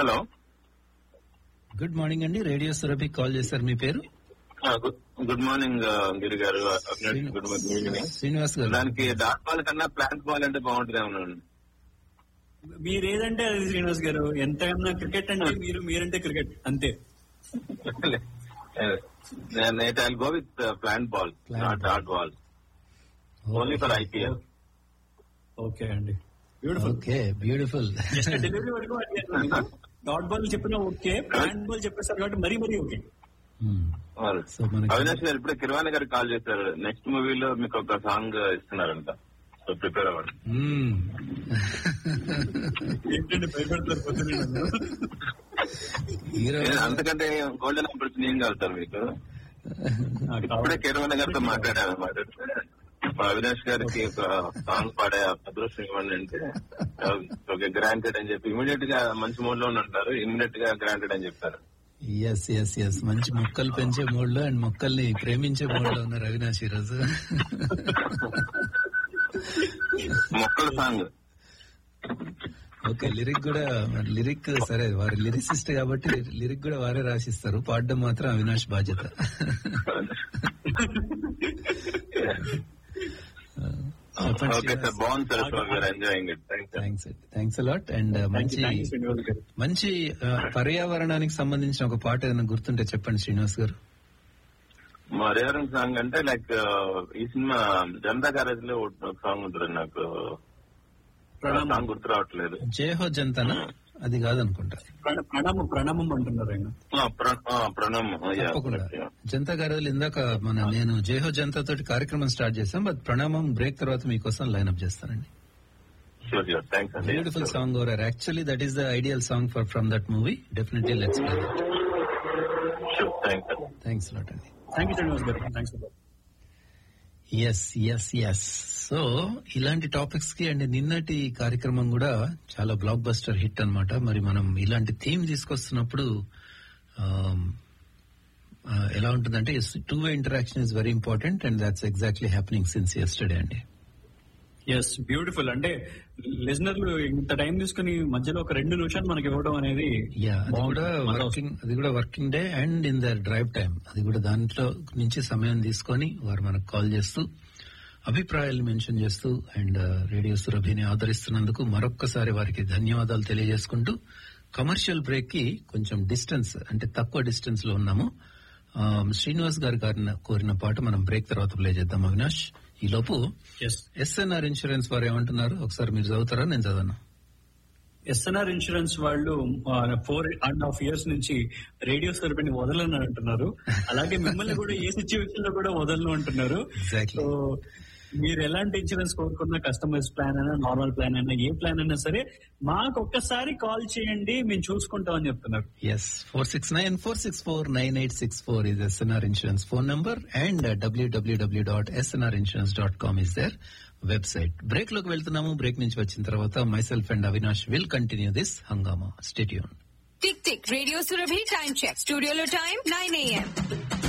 Hello good morning అండి radio Surabhi call చేశారు మీ పేరు గుడ్ మార్నింగ్ గిరి గారు గుడ్ మార్నింగ్ శ్రీనివాస్ గారు దానికి డాట్ బాల్ కన్నా ప్లాంట్ బాల్ అంటే బాగుంటుంది ఏమన్నా మీరు ఏదంటే అది శ్రీనివాస్ గారు ఎంతకన్నా క్రికెట్ అంటే మీరు మీరంటే క్రికెట్ అంతే నేనైతే I go with plant ball Plant not ball. Dot ball only for IPL okay అండి beautiful okay beautiful just delivery వరకు డాట్ బాల్ చెప్పినా ఓకే ప్లాంట్ బాల్ చెప్పేస్తారు కాబట్టి మరీ మరీ ఓకే సో మనకి అవినాష్ గారు ఇప్పుడే కిరవాణి గారు కాల్ చేశారు నెక్స్ట్ మూవీలో మీకు ఒక సాంగ్ ఇస్తున్నారంట సో ప్రిపేర్ అవ్వండి మ్మ్. ఏంటంటే భయపడతారు పొద్దున్నే నన్ను. హీరో ఏ, అంతకంటే గోల్డెన్ ఆపర్చునిటీ ఏం కాదు సార్ మీకు నాకు ఇప్పుడే కావాలి. కిరవాణి గారితో మాట్లాడాను అన్నమాట మా అవినాష్ గారికి ఒక సాంగ్ పాడే అదృష్టం ఇవ్వండి అంటే ఓకే గ్రాంటెడ్ అని చెప్పి ఇమీడియట్ గా మంచి మూడ్ లో ఉంటారు ఇమీడియట్ గా గ్రాంటెడ్ అని చెప్పారు ఎస్ ఎస్ ఎస్ మంచి మొక్కలు పెంచే మూడ్ లో అండ్ మొక్కల్ని ప్రేమించే మూడ్ లో ఉన్నారు అవినాష్ ఈ రోజు మొక్కల సాంగ్ ఓకే లిరిక్ కూడా మరి లిరిక్ సరే వారి లిరిసిస్ట్ కాబట్టి లిరిక్ కూడా వారే రాసిస్తారు పాడడం మాత్రం అవినాష్ బాధ్యత చెప్పండి ఓకే సార్ బాగుంది sir so we're enjoying it thanks thanks thanks a lot and Thank you, మంచి thank you, శ్రీనివాస్ గారు. మంచి ఆ, పర్యావరణానికి సంబంధించిన ఒక పాట ఏదైనా గుర్తుంటే చెప్పండి శ్రీనివాస్ గారు మా రేవరం సాంగ్ అంటే లైక్ ఈ సినిమా జనతా గ్యారేజ్ లో ఒక సాంగ్ ఉంటుంది నాకు ప్రణామం. సాంగ్ గుర్తు రావట్లేదు జయహో జంతన అది కాదనుకుంటా ప్రణా- ప్రణామం ప్రణామం అంటున్నారు ఆయన ఆ, ప్ర- ఆ, ప్రణమ్ yeah, తప్పకుండా correct, yeah. జనతా గారు ఇందాక మన నేను జయహో జనతా తోటి కార్యక్రమం స్టార్ట్ చేశాం బట్ ప్రణామం బ్రేక్ తర్వాత మీకోసం లైన్ అప్ చేస్తానండి Sure, sure. Thanks అండి beautiful song over actually that is the ideal song for from that movie definitely let's Sure, thanks అండి థ్యాంక్స్ లాట్ అండి thank you Srinivas garu thanks yes yes yes so ఇలాంటి topics కి and నిన్నటి కార్యక్రమం కూడా చాలా block buster hit అన్నమాట మరి మనం ఇలాంటి థీమ్ తీసుకొస్తున్నప్పుడు ఆమ్, ఆ, ఎలా ఉంటుందంటే two way interaction is very important and that's exactly happening since yesterday అండి ఎస్ బ్యూటిఫుల్ అంటే లిజనర్లు ఇంత టైం తీసుకుని మధ్యలో ఒక రెండు నిమిషాలు మనకి ఇవ్వడం అనేది యా అది కూడా బాగుంటుంది. మన వర్కింగ్ అది కూడా working day and in their drive time అది కూడా దాంట్లో నుంచి సమయం తీసుకొని వారు మనకు కాల్ చేస్తూ అభిప్రాయాలు మెన్షన్ చేస్తూ అండ్ రేడియో సురభిని ఆదరిస్తున్నందుకు మరొక్కసారి వారికి ధన్యవాదాలు తెలియజేసుకుంటూ కమర్షియల్ బ్రేక్ కి కొంచెం డిస్టెన్స్ అంటే తక్కువ డిస్టెన్స్ లో ఉన్నాము ఆ, శ్రీనివాస్ గారు గారిన కోరిన పాట మనం బ్రేక్ తర్వాత ప్లే చేద్దాం అవినాష్ ఈ లోపు ఎస్ ఎస్ఎన్ఆర్ ఇన్సూరెన్స్ వారు ఏమంటున్నారు ఒకసారి మీరు చదువుతారా నేను చదవను ఎస్ఎన్ఆర్ ఇన్సూరెన్స్ వాళ్ళు ఫోర్ అండ్ హాఫ్ ఇయర్స్ నుంచి రేడియో సర్వీని వదలని అంటున్నారు అలాగే మిమ్మల్ని కూడా ఏ సిచ్యువేషన్ లో కూడా వదలను అంటున్నారు Exactly. సో మీరు ఎలాంటి ఇన్సూరెన్స్ కోరుకున్నా కస్టమైజ్ ప్లాన్ అయినా నార్మల్ ప్లాన్ అయినా ఏ ప్లాన్ అయినా సరే మాకు ఒక్కసారి కాల్ చేయండి మేము చూసుకుంటామని చెప్తున్నారు yes four six nine four six four nine eight six four is SNR insurance phone number and W W W dot SNR insurance dot com is their website break లోకి వెళ్తున్నాము బ్రేక్ నుంచి వచ్చిన తర్వాత myself and Avinash will continue this hungama stay tune tick tick radio Surabhi time check స్టూడియోలో time nine AM